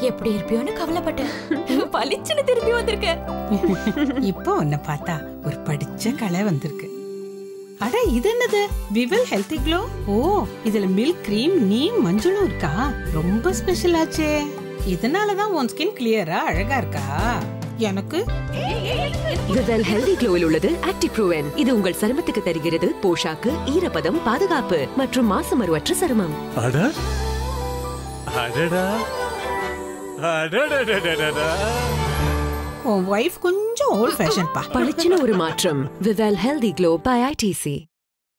எப்படி இருப்பியோன்னு கவலைப்பட்டேன் பளிச்சுன்னு திரும்பி வந்திருக்க இப்போ உன்னை பார்த்தா ஒரு படிச்ச கலை வந்திருக்கு அட இது என்னது விவல் ஹெல்தி க்ளோ ஓ இதுல மில்க் கிரீம் நீம் மஞ்சளும் இருக்கா ரொம்ப ஸ்பெஷல் ஆச்சே இதனாலதான் உன் ஸ்கின் கிளியரா அழகா இருக்கா எனக்கு விவல் ஹெல்தி க்ளோவில் உள்ளது ஆக்டிவ் ப்ரூவன் இது உங்கள் சருமத்துக்கு தருகிறது போஷாக்கு ஈரப்பதம் பாதுகாப்பு மற்றும் மாசுமருவற்ற சருமம் அட அடடா அடடடடடடா உன் ஒய்ஃப் கொஞ்சம் ஓல்ட் ஃபேஷன் பா பளிச்சுன்னு ஒரு மாற்றம் Vivel healthy glow by ITC